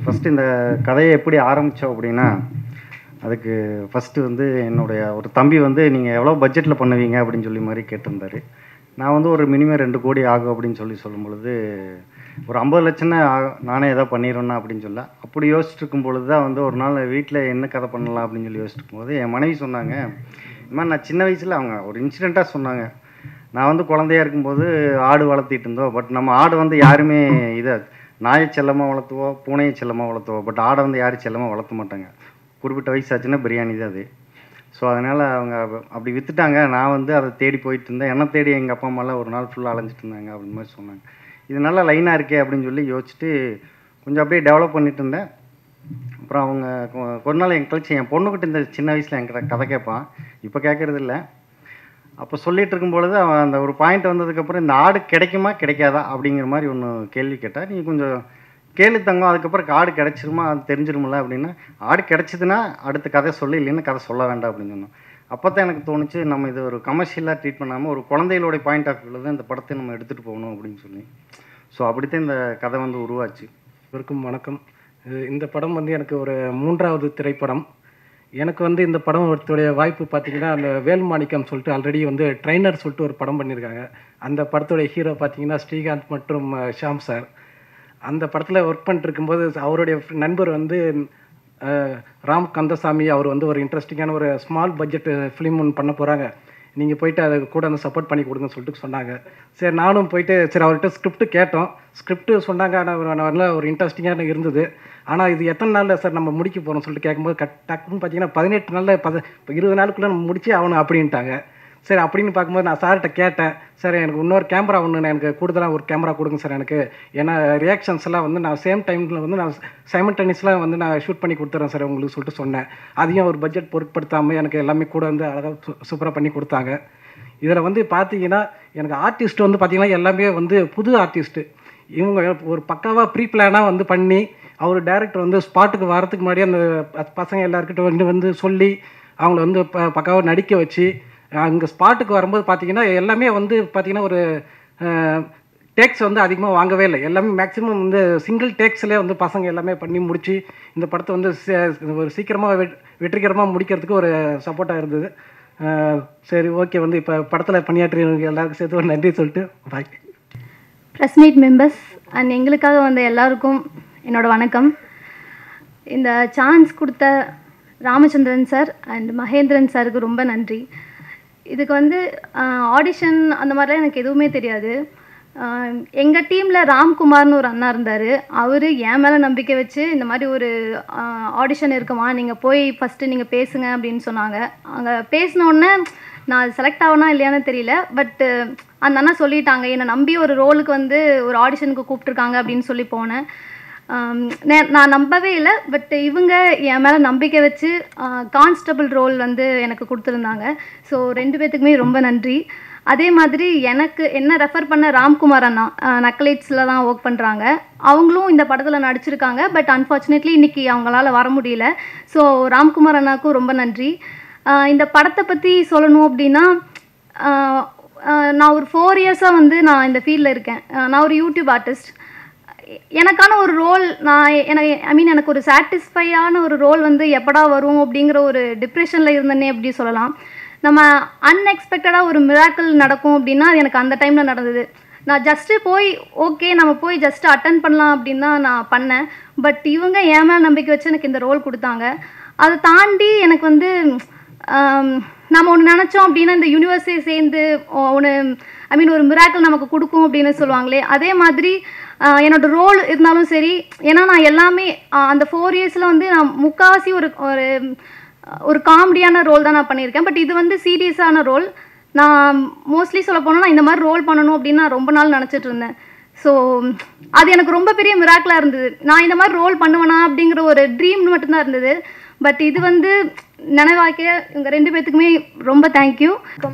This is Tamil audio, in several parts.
ஃபஸ்ட்டு இந்த கதையை எப்படி ஆரம்பித்தோம் அப்படின்னா அதுக்கு ஃபஸ்ட்டு வந்து என்னுடைய ஒரு தம்பி வந்து நீங்கள் எவ்வளோ பட்ஜெட்டில் பண்ணுவீங்க அப்படின்னு சொல்லி மாதிரி கேட்டிருந்தாரு நான் வந்து ஒரு மினிமம் ரெண்டு கோடி ஆகும் அப்படின்னு சொல்லி சொல்லும் பொழுது ஒரு ஐம்பது லட்சம்னா ஆகும் நானே ஏதோ பண்ணிடுவேன்னா அப்படின்னு சொல்ல அப்படி யோசிச்சுட்டு இருக்கும் பொழுது தான் வந்து ஒரு நாள் வீட்டில் என்ன கதை பண்ணலாம் அப்படின்னு சொல்லி யோசிச்சுட்டு இருக்கும்போது என் மனைவி சொன்னாங்க இந்த மாதிரி நான் சின்ன வயசில் அவங்க ஒரு இன்சிடெண்ட்டாக சொன்னாங்க நான் வந்து குழந்தையா இருக்கும்போது ஆடு வளர்த்திட்டு இருந்தோம் பட் நம்ம ஆடு வந்து யாருமே இதை நாயை செல்லமாக வளர்த்துவோம் பூனையை செல்லமாக வளர்த்துவோம் பட் ஆடை வந்து யாரும் செல்லமாக வளர்த்த மாட்டாங்க குறிப்பிட்ட வயசாச்சுன்னா பிரியாணி தான் அது ஸோ அதனால் அவங்க அப்ப- அப்படி விற்றுட்டாங்க நான் வந்து அதை தேடி போயிட்டு இருந்தேன் என்னை தேடி எங்கள் அப்பா அம்மாலாம் ஒரு நாள் ஃபுல்லாக அலைஞ்சிட்டு இருந்தாங்க அப்படின்னு மாதிரி சொன்னாங்க இது நல்லா லைனாக இருக்கே அப்படின்னு சொல்லி யோசிச்சுட்டு கொஞ்சம் அப்படியே டெவலப் பண்ணிட்டு இருந்தேன் அப்புறம் அவங்க கொ- கொஞ்ச நாள் என் கழிச்சு என் பொண்ணுக்கிட்ட இந்த சின்ன வயசில் என்கிட்ட கதை கேட்பான் இப்போ கேட்கறது இல்லை அப்போ சொல்லிட்டு இருக்கும் பொழுது அவன் அந்த ஒரு பாயிண்ட் வந்ததுக்கப்புறம் இந்த ஆடு கிடைக்குமா கிடைக்காதா அப்படிங்கிற மாதிரி ஒன்று கேள்வி கேட்டால் நீ கொஞ்சம் கேள்வி தங்கம் அதுக்கப்புறம் ஆடு கிடைச்சிருமா அது தெரிஞ்சிருமில்ல அப்படின்னா ஆடு கிடைச்சதுன்னா அடுத்த கதை சொல்லு இல்லைன்னா கதை சொல்ல வேண்டாம் அப்படின்னு சொன்னோம் அப்போ தான் எனக்கு தோணுச்சு நம்ம இது ஒரு கமர்ஷியலாக ட்ரீட் பண்ணாமல் ஒரு குழந்தைகளோட பாயிண்ட் ஆஃப் வியூவில் தான் இந்த படத்தை நம்ம எடுத்துகிட்டு போகணும் அப்படின்னு சொல்லி ஸோ அப்படித்தான் இந்த கதை வந்து உருவாச்சு இவருக்கும் வணக்கம் இது இந்த படம் வந்து எனக்கு ஒரு மூன்றாவது திரைப்படம் எனக்கு வந்து இந்த படம் ஒருத்தருடைய வாய்ப்பு பார்த்தீங்கன்னா அந்த வேல்மாணிக்கம் சொல்லிட்டு ஆல்ரெடி வந்து ட்ரைனர் சொல்லிட்டு ஒரு படம் பண்ணியிருக்காங்க அந்த படத்துடைய ஹீரோ பார்த்தீங்கன்னா ஸ்ரீகாந்த் மற்றும் அஹ், ஷாம் சார் அந்த படத்தில் ஒர்க் பண்ணிட்டு இருக்கும்போது அவருடைய நண்பர் வந்து அஹ், ராம் கந்தசாமி அவர் வந்து ஒரு இன்ட்ரெஸ்டிங்கான ஒரு ஸ்மால் பட்ஜெட் ஃபிலிம் ஒன்று பண்ண போகிறாங்க நீங்கள் போயிட்டு அதை கூட வந்து சப்போர்ட் பண்ணி கொடுங்கன்னு சொல்லிட்டு சொன்னாங்க சரி நானும் போயிட்டு சரி அவர்கிட்ட ஸ்கிரிப்ட் கேட்டோம் ஸ்கிரிப்ட் சொன்னாங்க ஆனால் ஒரு நல்ல ஒரு இன்ட்ரெஸ்டிங்காக இருந்தது ஆனால் இது எத்தனை நாளில் சார் நம்ம முடிக்க போகிறோம் சொல்லிட்டு கேட்கும்போது கட் டக்குன்னு பார்த்தீங்கன்னா பதினெட்டு நாளில் பத இப்போ இருபது நாளுக்குள்ளே நம்ம முடிச்சே ஆகணும் அப்படின்ட்டாங்க சரி அப்படின்னு பார்க்கும்போது நான் சார்கிட்ட கேட்டேன் சார் எனக்கு இன்னொரு கேமரா ஒன்று எனக்கு கூடுதலாக ஒரு கேமரா கொடுங்க சார் எனக்கு ஏன்னா ரியாக்ஷன்ஸ் எல்லாம் வந்து நான் சேம் டைமில் வந்து நான் சைமல்டேனியஸில் வந்து நான் ஷூட் பண்ணி கொடுத்துறேன் சார் உங்களுக்கு சொல்லிட்டு சொன்னேன் அதையும் ஒரு பட்ஜெட் பொருட்படுத்தாமல் எனக்கு எல்லாமே கூட வந்து அழகாக சூப்பராக பண்ணி கொடுத்தாங்க இதில் வந்து பார்த்தீங்கன்னா எனக்கு ஆர்டிஸ்ட் வந்து பார்த்தீங்கன்னா எல்லாமே வந்து புது ஆர்டிஸ்ட்டு இவங்க ஒரு பக்காவாக ப்ரீ பிளானாக வந்து பண்ணி அவர் டைரக்டர் வந்து ஸ்பாட்டுக்கு வரதுக்கு முன்னாடி அந்த ப- பசங்க எல்லாருக்கிட்ட வந்து வந்து சொல்லி அவங்கள வந்து ப பக்காவாக நடிக்க வச்சு அங்கே ஸ்பாட்டுக்கு வரும்போது பார்த்தீங்கன்னா எல்லாமே வந்து பார்த்தீங்கன்னா ஒரு டேக்ஸ் வந்து அதிகமாக வாங்கவே இல்லை எல்லாமே மேக்ஸிமம் வந்து சிங்கிள் டேக்ஸ்லேயே வந்து பசங்க எல்லாமே பண்ணி முடிச்சு இந்த படத்தை வந்து சே- ஒரு சீக்கிரமாக வெ வெற்றிகரமாக முடிக்கிறதுக்கு ஒரு சப்போர்ட்டாக இருந்தது அஹ் சரி ஓகே வந்து இப்போ படத்தில் பணியாற்றியவங்க எல்லாருக்கும் சேர்த்து ஒரு நன்றி சொல்லிட்டு bye press meet members and எங்களுக்காக வந்த எல்லாருக்கும் என்னோட வணக்கம் இந்த சான்ஸ் கொடுத்த ராமச்சந்திரன் சார் அண்ட் மகேந்திரன் சாருக்கு ரொம்ப நன்றி இதுக்கு வந்து ஆடிஷன் அந்த மாதிரிலாம் எனக்கு எதுவுமே தெரியாது எங்கள் டீமில் ராம்குமார்னு ஒரு அண்ணா இருந்தார் அவர் என் மேலே நம்பிக்கை வச்சு இந்த மாதிரி ஒரு ஆடிஷன் இருக்குமா நீங்கள் போய் ஃபஸ்ட்டு நீங்கள் பேசுங்க அப்படின்னு சொன்னாங்க அங்கே பேசின உடனே நான் செலக்ட் ஆகணும் இல்லையான்னு தெரியல பட் அந்த அண்ணா சொல்லிட்டாங்க என்னை நம்பி ஒரு ரோலுக்கு வந்து ஒரு ஆடிஷனுக்கு கூப்பிட்ருக்காங்க அப்படின்னு சொல்லி போனேன் ஆம், நே- நான் நம்பவே இல்லை பட் இவங்க என் மேலே நம்பிக்கை வச்சு கான்ஸ்டபிள் ரோல் வந்து எனக்கு கொடுத்துருந்தாங்க ஸோ ரெண்டு பேத்துக்குமே ரொம்ப நன்றி அதே மாதிரி எனக்கு என்ன ரெஃபர் பண்ண ராம்குமார் அண்ணா நக்கலைட்ஸில் தான் ஒர்க் பண்ணுறாங்க அவங்களும் இந்த படத்தில் நடிச்சிருக்காங்க பட் அன்ஃபார்ச்சுனேட்லி இன்னைக்கு அவங்களால வர முடியல ஸோ ராம்குமார் அண்ணாக்கும் ரொம்ப நன்றி ஆஹ் இந்த படத்தை பற்றி சொல்லணும் அப்படின்னா ஆஹ் ஆஹ் நான் ஒரு ஃபோர் இயர்ஸாக வந்து நான் இந்த ஃபீல்டில் இருக்கேன் ஆஹ் நான் ஒரு யூடியூப் ஆர்டிஸ்ட் எனக்கான ஒரு ரோல் நான் எனக்கு ஐ மீன் எனக்கு ஒரு சாட்டிஸ்ஃபையான ஒரு ரோல் வந்து எப்படா வரும் அப்படிங்கிற ஒரு டிப்ரெஷனில் இருந்தேனே அப்படி சொல்லலாம் நம்ம அன்எக்ஸ்பெக்டடாக ஒரு மிராக்கிள் நடக்கும் அப்படின்னா அது எனக்கு அந்த டைமில் நடந்தது நான் ஜஸ்ட்டு போய் ஓகே நம்ம போய் ஜஸ்ட்டு அட்டன் பண்ணலாம் அப்படின்னு தான் நான் பண்ணேன் பட் இவங்க என் மேலே நம்பிக்கை வச்சு எனக்கு இந்த ரோல் கொடுத்தாங்க அதை தாண்டி எனக்கு வந்து ஆம், நம்ம ஒன்று நினச்சோம் அப்படின்னா இந்த யூனிவர்ஸே சேர்ந்து ஒன்று ஐ மீன் ஒரு மிராக்கிள் நமக்கு கொடுக்கும் அப்படின்னு சொல்லுவாங்களே அதே மாதிரி ஆஹ், என்னோட ரோல் இருந்தாலும் சரி ஏன்னா நான் எல்லாமே ஆஹ், அந்த ஃபோர் இயர்ஸில் வந்து நான் முக்காவாசி ஒரு ஒரு ஒரு காமெடியான ரோல் தான் நான் பண்ணியிருக்கேன் பட் இது வந்து சீரியஸான ரோல் நான் மோஸ்ட்லி சொல்ல போனால் நான் இந்த மாதிரி ரோல் பண்ணணும் அப்படின்னு நான் ரொம்ப நாள் நினச்சிட்டு இருந்தேன் ஸோ அது எனக்கு ரொம்ப பெரிய மிராக்கிளாக இருந்தது நான் இந்த மாதிரி ரோல் பண்ணுவேனா அப்படிங்கிற ஒரு ட்ரீம் மட்டும்தான் இருந்தது பட் இது வந்து நினைவாக்க இவங்க ரெண்டு பேத்துக்குமே ரொம்ப தேங்க்யூ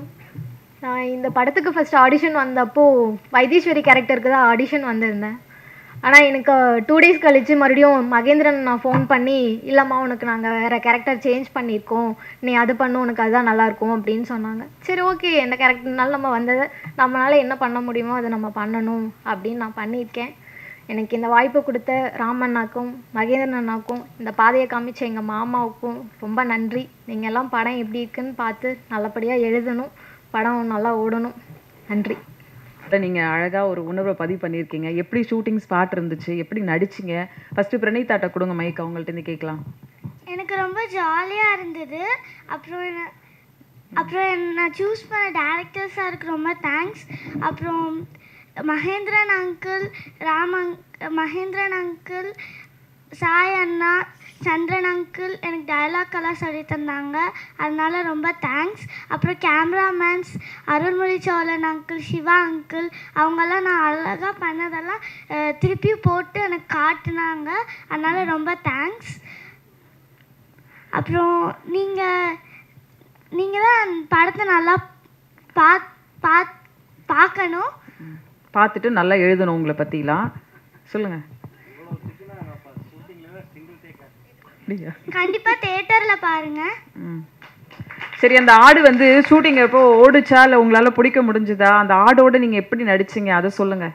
நான் இந்த படத்துக்கு ஃபர்ஸ்ட் ஆடிஷன் வந்தப்போ வைத்தீஸ்வரி கேரக்டருக்கு தான் ஆடிஷன் வந்திருந்தேன் ஆனால் எனக்கு டூ டேஸ் கழிச்சு மறுபடியும் மகேந்திரன் நான் ஃபோன் பண்ணி இல்லைம்மா உனக்கு நாங்கள் வேறு கேரக்டர் சேஞ்ச் பண்ணியிருக்கோம் நீ அது பண்ணு உனக்கு அதுதான் நல்லாயிருக்கும் அப்படின்னு சொன்னாங்க சரி ஓகே எந்த கேரக்டர்னாலும் நம்ம வந்ததை நம்மளால் என்ன பண்ண முடியுமோ அதை நம்ம பண்ணணும் அப்படின்னு நான் பண்ணியிருக்கேன் எனக்கு இந்த வாய்ப்பு கொடுத்த ராமண்ணாக்கும் மகேந்திரன் அண்ணாக்கும் இந்த பாதையை காமிச்ச எங்கள் மாமாவுக்கும் ரொம்ப நன்றி நீங்கள் எல்லாம் படம் எப்படி இருக்குன்னு பார்த்து நல்லபடியாக எழுதணும் படம் நல்லா ஓடணும் நன்றி அதை நீங்கள் அழகாக ஒரு உணர்வை பதிவு பண்ணியிருக்கீங்க எப்படி ஷூட்டிங் ஸ்பாட் இருந்துச்சு எப்படி நடிச்சீங்க ஃபஸ்ட்டு பிரணீதாட்ட கொடுங்க மைக் அவங்கள்ட்ட இருந்து கேட்கலாம் எனக்கு ரொம்ப ஜாலியாக இருந்தது அப்புறம் என்ன- அப்புறம் என்ன- நான் சூஸ் பண்ண டேரக்டர் சாருக்கு ரொம்ப தேங்க்ஸ் அப்புறம் மகேந்திரன் அங்கிள் ராம் அங்க் மகேந்திரன் அங்கிள் சாய் அண்ணா சந்திரன் அங்கிள் எனக்கு டயலாக் எல்லாம் சொல்லி தந்தாங்க அதனால ரொம்ப தேங்க்ஸ் அப்புறம் cameramans Arulmozhi Cholan uncle Siva uncle அவங்கெல்லாம் நான் அழகாக பண்ணதெல்லாம் அஹ், திருப்பியும் போட்டு எனக்கு காட்டுனாங்க அதனால ரொம்ப தேங்க்ஸ் அப்புறம் நீங்கள் நீங்கள் தான் படத்தை நல்லா பா பா பார்க்கணும் பார்த்துட்டு நல்லா எழுதணும் உங்களை பற்றிலாம் சொல்லுங்கள் அப்படியா கண்டிப்பாக தேட்டரில் பாருங்கள் ம். சரி அந்த ஆடு வந்து ஷூட்டிங் எப்போ ஓடுச்சா இல்லை உங்களால் பிடிக்க முடிஞ்சுதா அந்த ஆடோட நீங்கள் எப்படி நடிச்சீங்க அதை சொல்லுங்கள்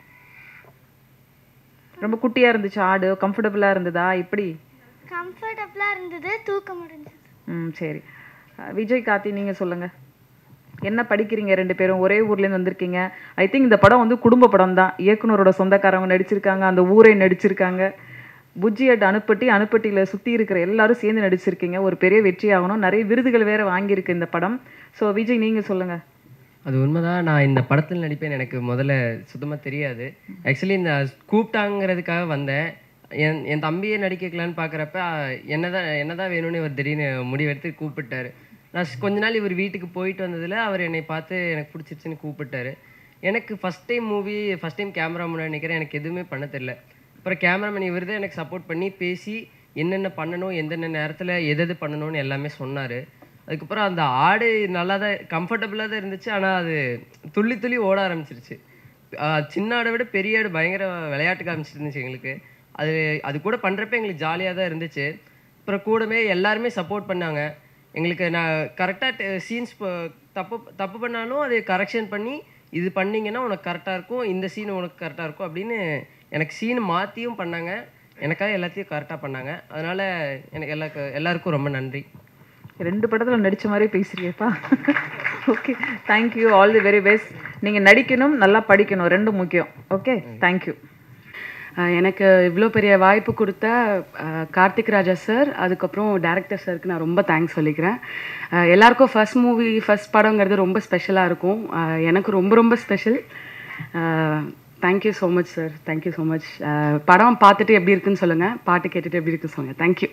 ரொம்ப குட்டியாக இருந்துச்சு ஆடு கம்ஃபர்டபுளாக இருந்ததா எப்படி கம்ஃபர்டபுளாக இருந்தது தூக்க முடிஞ்சது ம் சரி அஹ், விஜய் கார்த்தி நீங்கள் சொல்லுங்கள் என்ன படிக்கிறீங்க ரெண்டு பேரும் ஒரே ஊர்லேருந்து வந்திருக்கீங்க ஐ திங்க் இந்த படம் வந்து குடும்ப படம் தான் இயக்குனரோட சொந்தக்காரவங்க நடிச்சிருக்காங்க அந்த ஊரே நடிச்சிருக்காங்க புஜ்ஜி அட் அணுப்பட்டி அணுப்பட்டியில் சுற்றி இருக்கிற எல்லாரும் சேர்ந்து நடிச்சிருக்கீங்க ஒரு பெரிய வெற்றி ஆகணும் நிறைய விருதுகள் வேற வாங்கியிருக்கு இந்த படம் ஸோ விஜய் நீங்கள் சொல்லுங்கள் அது உண்மைதான் நான் இந்த படத்தில் நடிப்பேன் எனக்கு முதல்ல சுத்தமாக தெரியாது ஆக்சுவலி இந்த கூப்பிட்டாங்கிறதுக்காக வந்தேன் என் என் தம்பியை நடிக்க வைக்கலான்னு பார்க்குறப்ப என்னதான் என்னதான் வேணும்னு இவர் திடீர்னு முடிவெடுத்து கூப்பிட்டாரு நான் ஸ்- கொஞ்ச நாள் இவர் வீட்டுக்கு போயிட்டு வந்ததில் அவர் என்னை பார்த்து எனக்கு பிடிச்சிருச்சுன்னு கூப்பிட்டாரு எனக்கு first time movie first time camera முன்னாடி நிற்கிறேன் எனக்கு எதுவுமே பண்ண தெரில அப்புறம் கேமராமேன் இவர் தான் எனக்கு சப்போர்ட் பண்ணி பேசி என்னென்ன பண்ணணும் எந்தெந்த நேரத்தில் எது எது பண்ணணும்னு எல்லாமே சொன்னார் அதுக்கப்புறம் அந்த ஆடு நல்லா தான் கம்ஃபர்டபுளாக தான் இருந்துச்சு ஆனால் அது துள்ளி துள்ளி ஓட ஆரம்பிச்சிருச்சு ஆஹ் சின்ன ஆடை விட பெரிய ஆடு பயங்கர விளையாட்டு காமிச்சிருந்துச்சு எங்களுக்கு அது அது கூட பண்ணுறப்ப எங்களுக்கு ஜாலியாக தான் இருந்துச்சு அப்புறம் கூடவே எல்லாருமே சப்போர்ட் பண்ணாங்க எங்களுக்கு நான் கரெக்டாக சீன்ஸ் தப்பு தப்பு பண்ணாலும் அதை கரெக்ஷன் பண்ணி இது பண்ணீங்கன்னா உனக்கு கரெக்டாக இருக்கும் இந்த சீன் உனக்கு கரெக்டாக இருக்கும் அப்படின்னு எனக்கு சீன் மாற்றியும் பண்ணாங்க எனக்காக எல்லாத்தையும் கரெக்டாக பண்ணாங்க அதனால் எனக்கு எல்லா எல்லாருக்கும் ரொம்ப நன்றி ரெண்டு படத்தில் நடிச்ச மாதிரி பேசுறியப்பா okay thank you all the very best நீங்கள் நடிக்கணும் நல்லா படிக்கணும் ரெண்டும் முக்கியம் ஓகே தேங்க்யூ அஹ் எனக்கு இவ்வளோ பெரிய வாய்ப்பு கொடுத்த அஹ், கார்த்திக் ராஜா சார் அதுக்கப்புறம் டேரக்டர் சாருக்கு நான் ரொம்ப தேங்க்ஸ் சொல்லிக்கிறேன் அஹ், எல்லாருக்கும் ஃபர்ஸ்ட் மூவி ஃபர்ஸ்ட் படங்கிறது ரொம்ப ஸ்பெஷலாக இருக்கும் அஹ், எனக்கு ரொம்ப ரொம்ப special thank you so much sir thank you so much படம் பார்த்துட்டு எப்படி இருக்குன்னு சொல்லுங்கள் பாட்டு கேட்டுட்டு எப்படி இருக்குன்னு சொல்லுங்கள் தேங்க்யூ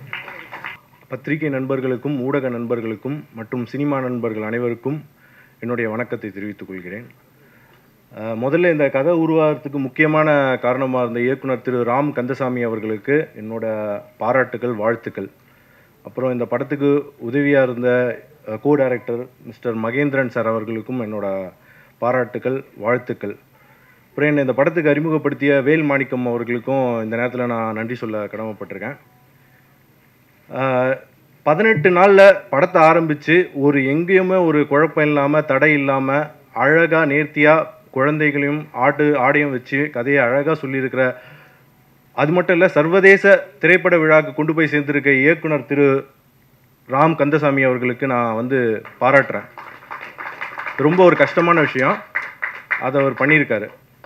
பத்திரிகை நண்பர்களுக்கும் ஊடக நண்பர்களுக்கும் மற்றும் சினிமா நண்பர்கள் அனைவருக்கும் என்னுடைய வணக்கத்தை தெரிவித்துக் கொள்கிறேன் அஹ், முதல்ல இந்த கதை உருவாகிறதுக்கு முக்கியமான காரணமாக இருந்த இயக்குனர் திரு ராம் கந்தசாமி அவர்களுக்கு என்னோட பாராட்டுகள் வாழ்த்துக்கள் அப்புறம் இந்த படத்துக்கு உதவியாக இருந்த co director mister Mahendran sir அவர்களுக்கும் என்னோட பாராட்டுகள் வாழ்த்துக்கள் அப்புறம் என்னை இந்த படத்துக்கு அறிமுகப்படுத்திய வேல் மாணிக்கம் அவர்களுக்கும் இந்த நேரத்தில் நான் நன்றி சொல்ல கடமைப்பட்டிருக்கேன் பதினெட்டு நாளில் படத்தை ஆரம்பித்து ஒரு எங்கேயுமே ஒரு குழப்பம் இல்லாமல் தடை இல்லாமல் அழகாக நேர்த்தியாக குழந்தைகளையும் ஆட்டு ஆடையும் வச்சு கதையை அழகாக சொல்லியிருக்கிற அது மட்டும் இல்லை சர்வதேச திரைப்பட விழாக்கு கொண்டு போய் சேர்ந்திருக்க இயக்குனர் திரு ராம் கந்தசாமி அவர்களுக்கு நான் வந்து பாராட்டுறேன் ரொம்ப ஒரு கஷ்டமான விஷயம் அதை அவர் பண்ணியிருக்காரு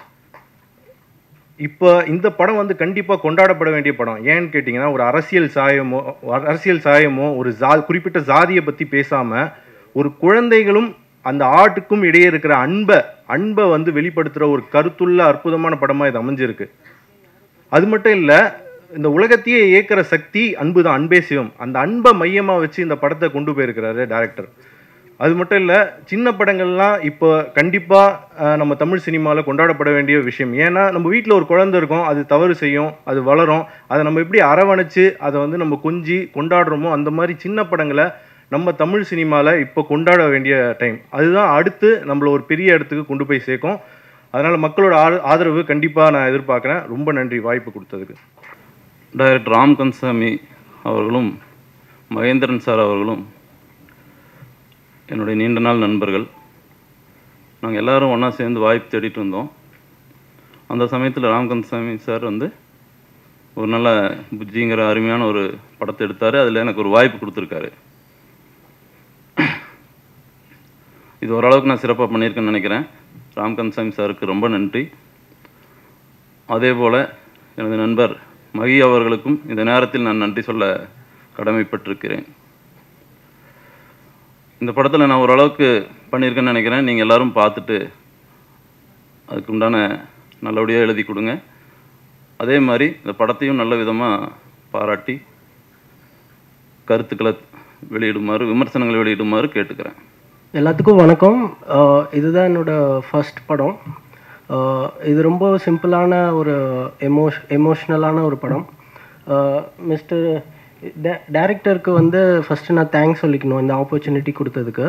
இப்போ இந்த படம் வந்து கண்டிப்பாக கொண்டாடப்பட வேண்டிய படம் ஏன்னு கேட்டிங்கன்னா ஒரு அரசியல் சாயமோ அரசியல் சாயமோ ஒரு ஜா குறிப்பிட்ட ஜாதியை பற்றி பேசாமல் ஒரு குழந்தைகளும் அந்த ஆட்டுக்கும் இடையே இருக்கிற அன்பை அன்பை வந்து வெளிப்படுத்துகிற ஒரு கருத்துள்ள அற்புதமான படமாக இது அமைஞ்சிருக்கு அது மட்டும் இல்லை இந்த உலகத்தையே இயக்குற சக்தி அன்பு தான் அன்பே சிவம் அந்த அன்பை மையமாக வச்சு இந்த படத்தை கொண்டு போயிருக்கிறாரு டேரக்டர் அது மட்டும் இல்லை சின்ன படங்கள்லாம் இப்போ கண்டிப்பாக நம்ம தமிழ் சினிமாவில் கொண்டாடப்பட வேண்டிய விஷயம் ஏன்னா நம்ம வீட்டில் ஒரு குழந்தை இருக்கும் அது தவறு செய்யும் அது வளரும் அதை நம்ம எப்படி அரவணைச்சு அதை வந்து நம்ம கொஞ்சி கொண்டாடுறோமோ அந்த மாதிரி சின்ன படங்களை நம்ம தமிழ் சினிமாவில் இப்போ கொண்டாட வேண்டிய டைம் அதுதான் அடுத்து நம்மளை ஒரு பெரிய இடத்துக்கு கொண்டு போய் சேர்க்கும் அதனால் மக்களோட ஆ- ஆதரவு கண்டிப்பாக நான் எதிர்பார்க்குறேன் ரொம்ப நன்றி வாய்ப்பு கொடுத்ததுக்கு டைரக்டர் ராம் கன்சாமி அவர்களும் மகேந்திரன் சார் அவர்களும் என்னுடைய நீண்ட நாள் நண்பர்கள் நாங்கள் எல்லாரும் ஒன்றா சேர்ந்து வாய்ப்பு தேடிட்டு இருந்தோம் அந்த சமயத்தில் ராம்கந்தசாமி சார் வந்து ஒரு நல்ல புஜ்ஜிங்கிற அருமையான ஒரு படத்தை எடுத்தார் அதில் எனக்கு ஒரு வாய்ப்பு கொடுத்துருக்காரு இது ஓரளவுக்கு நான் சிறப்பாக பண்ணியிருக்கேன்னு நினைக்கிறேன் ராம்கந்த்சாமி சாருக்கு ரொம்ப நன்றி அதே போல் எனது நண்பர் மகி அவர்களுக்கும் இந்த நேரத்தில் நான் நன்றி சொல்ல கடமைப்பட்டிருக்கிறேன் இந்த படத்தில் நான் ஓரளவுக்கு பண்ணியிருக்கேன்னு நினைக்கிறேன் நீங்கள் எல்லாரும் பார்த்துட்டு அதுக்கு உண்டான நல்லபடியாக எழுதி கொடுங்க அதே மாதிரி இந்த படத்தையும் நல்ல விதமாக பாராட்டி கருத்துக்களை வெளியிடுமாறு விமர்சனங்களை வெளியிடுமாறு கேட்டுக்கிறேன் எல்லாத்துக்கும் வணக்கம் ஆஹ் இதுதான் என்னோட ஃபர்ஸ்ட் படம் ஆஹ் இது ரொம்ப சிம்பிளான ஒரு எமோஷ் எமோஷ்னலான ஒரு படம் மிஸ்டர் டேரக்டருக்கு வந்து ஃபஸ்ட்டு நான் தேங்க்ஸ் சொல்லிக்கணும் இந்த ஆப்பர்ச்சுனிட்டி கொடுத்ததுக்கு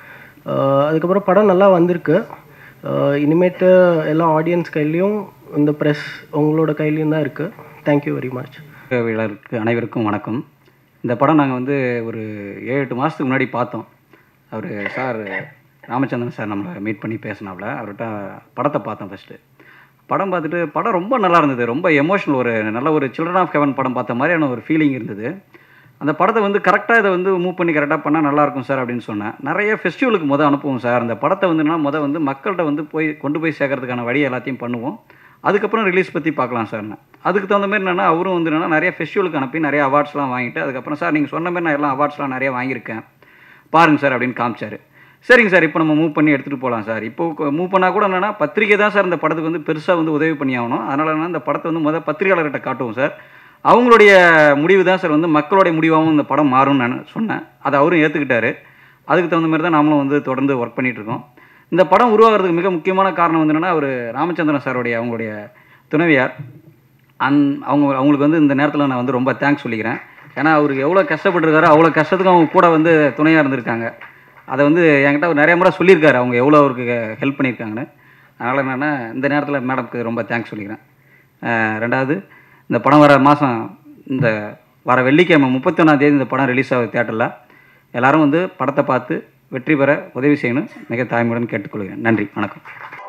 ஆஹ் அதுக்கப்புறம் படம் நல்லா வந்திருக்கு ஆஹ் இனிமேட்டு எல்லா ஆடியன்ஸ் கையிலையும் இந்த ப்ரெஸ் உங்களோட கையிலையும் தான் இருக்குது தேங்க்யூ வெரி மச் பார்வையாளருக்கு அனைவருக்கும் வணக்கம் இந்த படம் நாங்கள் வந்து ஒரு ஏழு எட்டு மாதத்துக்கு முன்னாடி பார்த்தோம் அவர் சார் ராமச்சந்திரன் சார் நம்மளை மீட் பண்ணி பேசினாப்புல அவர்கிட்ட படத்தை பார்த்தோம் ஃபஸ்ட்டு படம் பார்த்துட்டு படம் ரொம்ப நல்லா இருந்தது ரொம்ப எமோஷனல் ஒரு நல்ல ஒரு சில்ட்ரன் ஆஃப் ஹெவன் படம் பார்த்த மாதிரியான ஒரு ஃபீலிங் இருந்தது அந்த படத்தை வந்து கரெக்டாக இதை வந்து மூவ் பண்ணி கரெக்டாக பண்ணால் நல்லாயிருக்கும் சார் அப்படின்னு சொன்னேன் நிறைய ஃபெஸ்டிவலுக்கு மொதல் அனுப்புவோம் சார் அந்த படத்தை வந்து என்ன மொதல் வந்து மக்கள்கிட்ட வந்து போய் கொண்டு போய் சேர்க்கறதுக்கான வழி எல்லாத்தையும் பண்ணுவோம் அதுக்கப்புறம் ரிலீஸ் பற்றி பார்க்கலாம் சார்னு அதுக்கு தகுந்த மாதிரி என்னென்னா அவரும் வந்து என்னன்னா நிறைய ஃபெஸ்டிவலுக்கு அனுப்பி நிறைய அவார்ட்ஸ்லாம் வாங்கிட்டு அதுக்கப்புறம் சார் நீங்கள் சொன்ன மாதிரி நான் எல்லாம் அவார்ட்ஸ்லாம் நிறைய வாங்கியிருக்கேன் பாருங்க சார் அப்படின்னு காமிச்சாரு சரிங்க சார் இப்போ நம்ம மூவ் பண்ணி எடுத்துகிட்டு போகலாம் சார் இப்போ மூவ் பண்ணால் கூட என்னென்னா பத்திரிக்கை தான் சார் இந்த படத்துக்கு வந்து பெருசாக வந்து உதவி பண்ணி ஆகணும் அதனால் என்ன இந்த படத்தை வந்து முதல் பத்திரிகையாளர்கிட்ட காட்டுவோம் சார் அவங்களுடைய முடிவு தான் சார் வந்து மக்களுடைய முடிவாகவும் இந்த படம் மாறும்னு நான் சொன்னேன் அதை அவரும் ஏற்றுக்கிட்டாரு அதுக்கு தகுந்த மாதிரி தான் நாமளும் வந்து தொடர்ந்து ஒர்க் பண்ணிட்டு இருக்கோம் இந்த படம் உருவாகிறதுக்கு மிக முக்கியமான காரணம் வந்து என்னென்னா அவர் ராமச்சந்திரன் சாருடைய அவங்களுடைய துணைவியார் அந் அவங்க அவங்களுக்கு வந்து இந்த நேரத்தில் நான் வந்து ரொம்ப தேங்க்ஸ் சொல்லிக்கிறேன் ஏன்னா அவர் எவ்வளோ கஷ்டப்பட்டிருக்காரோ அவ்வளோ கஷ்டத்துக்கும் அவங்க கூட வந்து துணையாக இருந்திருக்காங்க அதை வந்து என்கிட்ட அவர் நிறைய முறை சொல்லியிருக்காரு அவங்க எவ்வளோ அவருக்கு ஹெல்ப் பண்ணியிருக்காங்கன்னு அதனால் என்னென்னா இந்த நேரத்தில் மேடம்க்கு ரொம்ப தேங்க்ஸ் சொல்லிக்கிறேன் அஹ் ரெண்டாவது இந்த படம் வர மாதம் இந்த வர வெள்ளிக்கிழமை முப்பத்தொன்னாந்தேதி இந்த படம் ரிலீஸ் ஆகுது தேட்டரில் எல்லாரும் வந்து படத்தை பார்த்து வெற்றி பெற உதவி செய்யணும் மிக தாய்மையுடன் கேட்டுக்கொள்கிறேன் நன்றி வணக்கம்